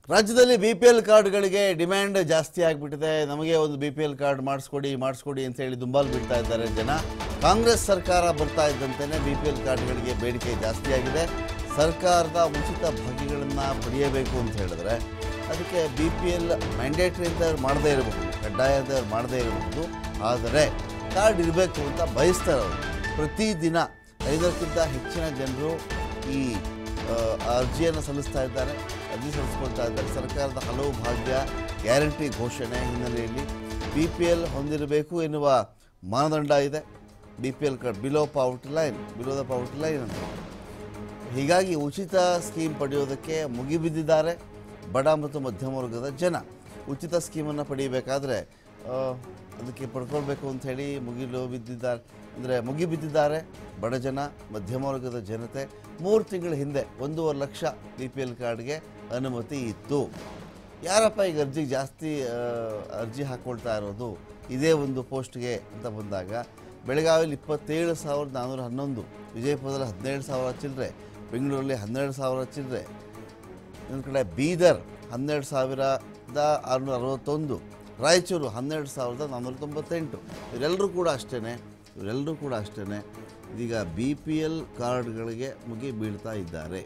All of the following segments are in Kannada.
ರಾಜ್ಯದಲ್ಲಿ ಬಿ ಪಿ ಎಲ್ ಕಾರ್ಡ್ಗಳಿಗೆ ಡಿಮ್ಯಾಂಡ್ ಜಾಸ್ತಿ ಆಗಿಬಿಟ್ಟಿದೆ ನಮಗೆ ಒಂದು ಬಿ ಪಿ ಎಲ್ ಕಾರ್ಡ್ ಮಾಡಿಸ್ಕೊಡಿ ಮಾಡಿಸ್ಕೊಡಿ ಅಂತ ಹೇಳಿ ದುಂಬಾಲು ಬಿಡ್ತಾ ಇದ್ದಾರೆ ಜನ ಕಾಂಗ್ರೆಸ್ ಸರ್ಕಾರ ಬರ್ತಾ ಇದ್ದಂತೆಯೇ ಬಿ ಪಿ ಎಲ್ ಕಾರ್ಡ್ಗಳಿಗೆ ಬೇಡಿಕೆ ಜಾಸ್ತಿ ಆಗಿದೆ ಸರ್ಕಾರದ ಉಚಿತ ಭಾಗ್ಯಗಳನ್ನು ಪಡೆಯಬೇಕು ಅಂತ ಹೇಳಿದ್ರೆ ಅದಕ್ಕೆ ಬಿ ಪಿ ಎಲ್ ಮ್ಯಾಂಡೇಟ್ರಿ ಅಂತ ಮಾಡದೇ ಇರಬಹುದು ಕಡ್ಡಾಯ ಅಂತ ಮಾಡದೇ ಇರಬಹುದು ಆದರೆ ಕಾರ್ಡ್ ಇರಬೇಕು ಅಂತ ಬಯಸ್ತಾರೆ ಅವರು ಪ್ರತಿದಿನ ಐದಕ್ಕಿಂತ ಹೆಚ್ಚಿನ ಜನರು ಈ ಆ, ಅರ್ಜಿಯನ್ನು ಸಲ್ಲಿಸ್ತಾ ಇದ್ದಾರೆ ಅರ್ಜಿ ಸಲ್ಲಿಸ್ಕೊಳ್ತಾ ಇದ್ದಾರೆ ಸರ್ಕಾರದ ಹಲವು ಭಾಗ್ಯ ಗ್ಯಾರಂಟಿ ಘೋಷಣೆ ಹಿನ್ನೆಲೆಯಲ್ಲಿ ಬಿ ಪಿ ಎಲ್ ಹೊಂದಿರಬೇಕು ಎನ್ನುವ ಮಾನದಂಡ ಇದೆ B P L card below poverty line below the poverty line ಅಂತ ಹೀಗಾಗಿ ಉಚಿತ ಸ್ಕೀಮ್ ಪಡೆಯೋದಕ್ಕೆ ಮುಗಿಬಿದ್ದಿದ್ದಾರೆ ಬಡ ಮತ್ತು ಮಧ್ಯಮ ವರ್ಗದ ಜನ ಉಚಿತ ಸ್ಕೀಮನ್ನು ಪಡೆಯಬೇಕಾದ್ರೆ ಆ, ಅದಕ್ಕೆ ಪಡ್ಕೊಳ್ಬೇಕು ಅಂತ ಹೇಳಿ ಮುಗಿಲು ಬಿದ್ದಿದ್ದಾರೆ ಅಂದರೆ ಮುಗಿಬಿದ್ದಿದ್ದಾರೆ ಬಡ ಜನ ಮಧ್ಯಮ ವರ್ಗದ ಜನತೆ ಮೂರು ತಿಂಗಳ ಹಿಂದೆ ಒಂದೂವರೆ ಲಕ್ಷ ಬಿ ಪಿ ಎಲ್ ಕಾರ್ಡ್ಗೆ ಅನುಮತಿ ಇತ್ತು ಯಾರಪ್ಪ ಈಗ ಅರ್ಜಿ ಜಾಸ್ತಿ ಆ, ಅರ್ಜಿ ಹಾಕ್ಕೊಳ್ತಾ ಇರೋದು ಇದೇ ಒಂದು ಪೋಸ್ಟ್ಗೆ ಅಂತ ಬಂದಾಗ ಬೆಳಗಾವಿಯಲ್ಲಿ ಇಪ್ಪತ್ತೇಳು ಸಾವಿರದ ನಾನ್ನೂರ ಹನ್ನೊಂದು ವಿಜಯಪುರದಲ್ಲಿ ಹದಿನೇಳು ಸಾವಿರ ಚಿಲ್ಲರೆ ಬೆಂಗಳೂರಲ್ಲಿ ಹನ್ನೆರಡು ಸಾವಿರ ಚಿಲ್ಲರೆ ಇನ್ನೊಂದು ಕಡೆ ಬೀದರ್ ಹನ್ನೆರಡು ಸಾವಿರದ ಆರುನೂರ ಅರವತ್ತೊಂದು ರಾಯಚೂರು ಹನ್ನೆರಡು ಸಾವಿರದ ನಾನ್ನೂರ ತೊಂಬತ್ತೆಂಟು ಇವರೆಲ್ಲರೂ ಕೂಡ ಅಷ್ಟೇ ಇವರೆಲ್ಲರೂ ಕೂಡ ಅಷ್ಟೇ ಇದೀಗ ಬಿ ಪಿ ಎಲ್ ಕಾರ್ಡ್ಗಳಿಗೆ ಮುಗಿ ಬೀಳ್ತಾ ಇದ್ದಾರೆ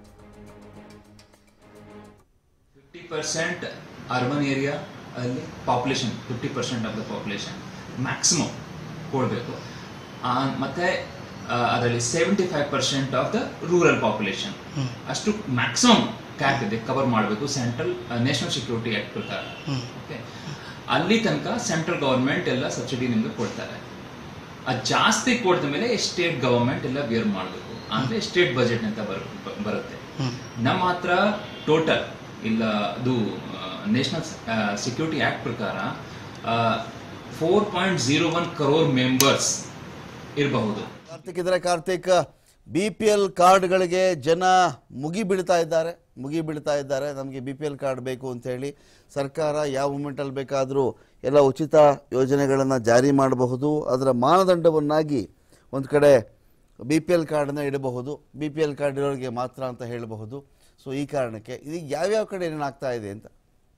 ಫಿಫ್ಟಿ ಪರ್ಸೆಂಟ್ ಅರ್ಬನ್ ಏರಿಯಾ ಅಲ್ಲಿ population fifty percent of the population maximum ಕೊಡಬೇಕು ಮತ್ತೆ ಆ, ಅದರಲ್ಲಿ seventy five percent of the rural population ಅಷ್ಟು ಮ್ಯಾಕ್ಸಿಮಮ್ ಕ್ಯಾಪ್ ಇದೆ ಕವರ್ ಮಾಡಬೇಕು ಸೆಂಟ್ರಲ್ ನ್ಯಾಷನಲ್ ಸೆಕ್ಯೂರಿಟಿ ಆಕ್ಟ್ ಪ್ರಕಾರ ಓಕೆ ಅಲ್ಲಿ ತನಕ ಸೆಂಟ್ರಲ್ ಗವರ್ಮೆಂಟ್ ಎಲ್ಲ ಸಬ್ಸಿಡಿ ನಿಮ್ಗೆ ಕೊಡ್ತಾರೆ ಅದು ಜಾಸ್ತಿ ಕೊಡ್ದ ಮೇಲೆ ಸ್ಟೇಟ್ ಗವರ್ಮೆಂಟ್ ಎಲ್ಲ ಬೇರ್ ಮಾಡಬೇಕು ಅಂದ್ರೆ ಸ್ಟೇಟ್ ಬಜೆಟ್ ಅಂತ ಬರು- ಬ- ಬರುತ್ತೆ ನಮ್ಮ ಹತ್ರ ಟೋಟಲ್ ಇಲ್ಲ ಅದು ನ್ಯಾಷನಲ್ ಸೆಕ್ಯೂರಿಟಿ ಆಕ್ಟ್ ಪ್ರಕಾರ four point zero one crore members ಇರಬಹುದು ಕಾರ್ತಿಕ್ ಇದ್ರೆ ಕಾರ್ತಿಕ್ ಬಿ ಪಿ ಎಲ್ ಕಾರ್ಡ್ಗಳಿಗೆ ಜನ ಮುಗಿ ಬೀಳ್ತಾ ಇದ್ದಾರೆ ಮುಗಿ ಬೀಳ್ತಾ ಇದ್ದಾರೆ ನಮಗೆ ಬಿ ಪಿ ಎಲ್ ಕಾರ್ಡ್ ಬೇಕು ಅಂತ ಹೇಳಿ ಸರ್ಕಾರ ಯಾವ ಮೂಮೆಂಟಲ್ಲಿ ಬೇಕಾದರೂ ಎಲ್ಲ ಉಚಿತ ಯೋಜನೆಗಳನ್ನು ಜಾರಿ ಮಾಡಬಹುದು ಅದರ ಮಾನದಂಡವನ್ನಾಗಿ ಒಂದು ಕಡೆ ಬಿ ಪಿ ಎಲ್ ಕಾರ್ಡನ್ನ ಇಡಬಹುದು ಬಿ ಪಿ ಎಲ್ ಕಾರ್ಡ್ ಇರೋರಿಗೆ ಮಾತ್ರ ಅಂತ ಹೇಳಬಹುದು ಸೊ ಈ ಕಾರಣಕ್ಕೆ ಇದೀಗ ಯಾವ್ಯಾವ ಕಡೆ ಏನೇನಾಗ್ತಾ ಇದೆ ಅಂತ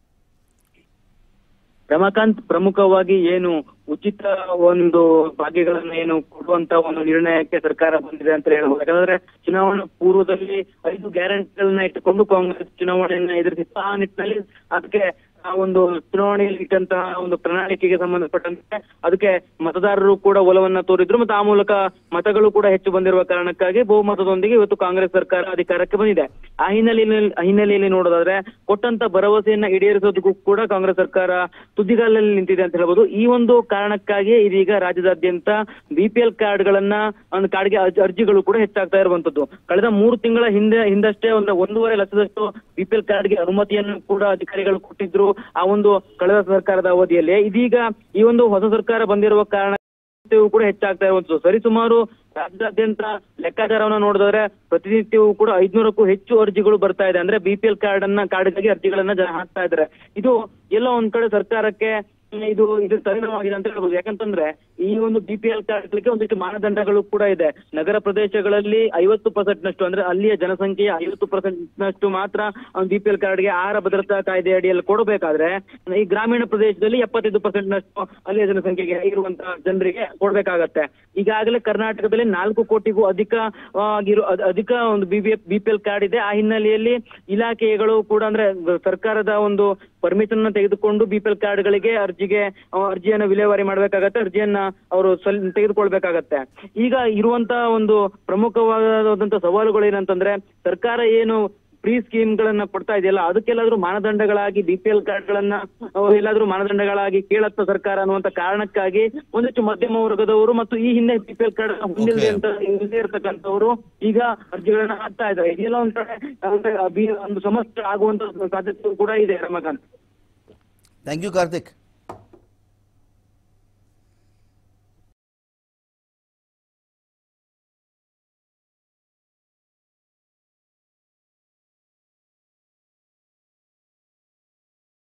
ರಮಾಕಾಂತ್ ಪ್ರಮುಖವಾಗಿ ಏನು ಉಚಿತ ಒಂದು ಭಾಗ್ಯಗಳನ್ನು ಏನು ಕೊಡುವಂತ ಒಂದು ನಿರ್ಣಯಕ್ಕೆ ಸರ್ಕಾರ ಬಂದಿದೆ ಅಂತ ಹೇಳ್ಬೋದು ಯಾಕಂದ್ರೆ ಚುನಾವಣಾ ಪೂರ್ವದಲ್ಲಿ ಐದು ಗ್ಯಾರಂಟಿಗಳನ್ನ ಇಟ್ಟುಕೊಂಡು ಕಾಂಗ್ರೆಸ್ ಚುನಾವಣೆಯನ್ನ ಎದುರಿಸಿತ್ತು ಆ ನಿಟ್ಟಿನಲ್ಲಿ ಅದಕ್ಕೆ ಆ ಒಂದು ಚುನಾವಣೆಯಲ್ಲಿ ಇಟ್ಟಂತಹ ಒಂದು ಪ್ರಣಾಳಿಕೆಗೆ ಸಂಬಂಧಪಟ್ಟಂತೆ ಅದಕ್ಕೆ ಮತದಾರರು ಕೂಡ ಒಲವನ್ನ ತೋರಿದ್ರು ಮತ್ತು ಆ ಮೂಲಕ ಮತಗಳು ಕೂಡ ಹೆಚ್ಚು ಬಂದಿರುವ ಕಾರಣಕ್ಕಾಗಿ ಬಹುಮತದೊಂದಿಗೆ ಇವತ್ತು ಕಾಂಗ್ರೆಸ್ ಸರ್ಕಾರ ಅಧಿಕಾರಕ್ಕೆ ಬಂದಿದೆ ಆ ಹಿನ್ನೆಲೆಯಲ್ಲಿ ಆ ಹಿನ್ನೆಲೆಯಲ್ಲಿ ನೋಡೋದಾದ್ರೆ ಕೊಟ್ಟಂತ ಭರವಸೆಯನ್ನ ಈಡೇರಿಸೋದಕ್ಕೂ ಕೂಡ ಕಾಂಗ್ರೆಸ್ ಸರ್ಕಾರ ತುದಿಗಾಲಲ್ಲಿ ನಿಂತಿದೆ ಅಂತ ಹೇಳ್ಬೋದು ಈ ಒಂದು ಕಾರಣಕ್ಕಾಗಿ ಇದೀಗ ರಾಜ್ಯದಾದ್ಯಂತ ಬಿಪಿಎಲ್ ಕಾರ್ಡ್ಗಳನ್ನ ಒಂದು ಕಾರ್ಡ್ಗೆ ಅರ್ಜಿ- ಅರ್ಜಿಗಳು ಕೂಡ ಹೆಚ್ಚಾಗ್ತಾ ಇರುವಂತದ್ದು ಕಳೆದ ಮೂರು ತಿಂಗಳ ಹಿಂದೆ ಹಿಂದಷ್ಟೇ ಒಂದು ಒಂದೂವರೆ ಲಕ್ಷದಷ್ಟು ಬಿಪಿಎಲ್ ಕಾರ್ಡ್ಗೆ ಅನುಮತಿಯನ್ನು ಕೂಡ ಅಧಿಕಾರಿಗಳು ಕೊಟ್ಟಿದ್ರು ಆ ಒಂದು ಕಳೆದ ಸರ್ಕಾರದ ಅವಧಿಯಲ್ಲಿ ಇದೀಗ ಈ ಒಂದು ಹೊಸ ಸರ್ಕಾರ ಬಂದಿರುವ ಕಾರಣ ಪ್ರತಿನಿತ್ಯವೂ ಕೂಡ ಹೆಚ್ಚಾಗ್ತಾ ಇರುವಂತದ್ದು ಸರಿಸುಮಾರು ರಾಜ್ಯಾದ್ಯಂತ ಲೆಕ್ಕಾಚಾರವನ್ನ ನೋಡಿದ್ರೆ ಪ್ರತಿನಿತ್ಯವೂ ಕೂಡ ಐದ್ನೂರಕ್ಕೂ ಹೆಚ್ಚು ಅರ್ಜಿಗಳು ಬರ್ತಾ ಇದೆ ಅಂದ್ರೆ ಬಿಪಿಎಲ್ ಕಾರ್ಡ್ ಅನ್ನ ಕಾರ್ಡ್ಗಾಗಿ ಅರ್ಜಿಗಳನ್ನ ಜನ ಹಾಕ್ತಾ ಇದ್ದಾರೆ ಇದು ಎಲ್ಲ ಒಂದ್ ಕಡೆ ಸರ್ಕಾರಕ್ಕೆ ಹ್ಮ್, ಇದು ಇದು ಪರಿಣಾಮವಾಗಿದೆ ಅಂತ ಹೇಳ್ಬೋದು ಯಾಕಂತಂದ್ರೆ ಈ ಒಂದು ಬಿಪಿಎಲ್ ಕಾರ್ಡ್ಗಳಿಗೆ ಒಂದಿಷ್ಟು ಮಾನದಂಡಗಳು ಕೂಡ ಇದೆ ನಗರ ಪ್ರದೇಶಗಳಲ್ಲಿ ಐವತ್ತು ಪರ್ಸೆಂಟ್ ನಷ್ಟು ಅಂದ್ರೆ ಅಲ್ಲಿಯ ಜನಸಂಖ್ಯೆಯ ಐವತ್ತು ಪರ್ಸೆಂಟ್ ನಷ್ಟು ಮಾತ್ರ ಬಿಪಿಎಲ್ ಕಾರ್ಡ್ಗೆ ಆಹಾರ ಭದ್ರತಾ ಕಾಯ್ದೆ ಅಡಿಯಲ್ಲಿ ಕೊಡಬೇಕಾದ್ರೆ ಈ ಗ್ರಾಮೀಣ ಪ್ರದೇಶದಲ್ಲಿ ಎಪ್ಪತ್ತೈದು ಪರ್ಸೆಂಟ್ ನಷ್ಟು ಅಲ್ಲಿಯ ಜನಸಂಖ್ಯೆಗೆ ಇರುವಂತಹ ಜನರಿಗೆ ಕೊಡ್ಬೇಕಾಗತ್ತೆ ಈಗಾಗಲೇ ಕರ್ನಾಟಕದಲ್ಲಿ ನಾಲ್ಕು ಕೋಟಿಗೂ ಅಧಿಕ ಆ, ಆಗಿರೋ ಅದ್- ಅಧಿಕ ಒಂದು ಬಿಬಿಎಫ್ ಬಿಪಿಎಲ್ ಕಾರ್ಡ್ ಇದೆ ಆ ಹಿನ್ನೆಲೆಯಲ್ಲಿ ಇಲಾಖೆಗಳು ಕೂಡ ಅಂದ್ರೆ ಸರ್ಕಾರದ ಒಂದು ಪರ್ಮಿಷನ್ ತೆಗೆದುಕೊಂಡು ಬಿಪಿಎಲ್ ಕಾರ್ಡ್ಗಳಿಗೆ ಅರ್ಜಿಗೆ ಆ, ಅರ್ಜಿಯನ್ನ ವಿಲೇವಾರಿ ಮಾಡ್ಬೇಕಾಗತ್ತೆ ಅರ್ಜಿಯನ್ನ ಅವರು ಸಲ್ ತೆಗೆದುಕೊಳ್ಬೇಕಾಗತ್ತೆ ಈಗ ಇರುವಂತ ಒಂದು ಪ್ರಮುಖವಾದಂತ ಸವಾಲುಗಳು ಏನಂತಂದ್ರೆ ಸರ್ಕಾರ ಏನು ಫ್ರೀ ಸ್ಕೀಮ್ ಗಳನ್ನ ಕೊಡ್ತಾ ಇದೆಯಲ್ಲ ಅದಕ್ಕೆಲ್ಲಾದ್ರೂ ಮಾನದಂಡಗಳಾಗಿ ಬಿಪಿಎಲ್ ಕಾರ್ಡ್ ಗಳನ್ನ ಅಹ್, ಎಲ್ಲಾದ್ರೂ ಮಾನದಂಡಗಳಾಗಿ ಕೇಳತ್ತ ಸರ್ಕಾರ ಅನ್ನುವಂತ ಕಾರಣಕ್ಕಾಗಿ ಒಂದಿಷ್ಟು ಮಧ್ಯಮ ವರ್ಗದವರು ಮತ್ತು ಈ ಹಿಂದೆ ಬಿಪಿಎಲ್ ಕಾರ್ಡ್ ಹೊಂದಿಲ್ಲದೆ ಅಂತ ಇಲ್ಲದೆ ಇರ್ತಕ್ಕಂಥವ್ರು ಈಗ ಅರ್ಜಿಗಳನ್ನ ಹಾಕ್ತಾ ಇದ್ದಾರೆ ಇದೆಲ್ಲ ಒಂದ್ ಕಡೆ ಅಂದ್ರೆ ಬಿ- ಒಂದು ಸಮಸ್ಯೆ ಆಗುವಂತ ಸಾಧ್ಯತೆ ಕೂಡ ಇದೆ ರಮಾಕಾಂತ್ ಥ್ಯಾಂಕ್ ಯು ಕಾರ್ತಿಕ್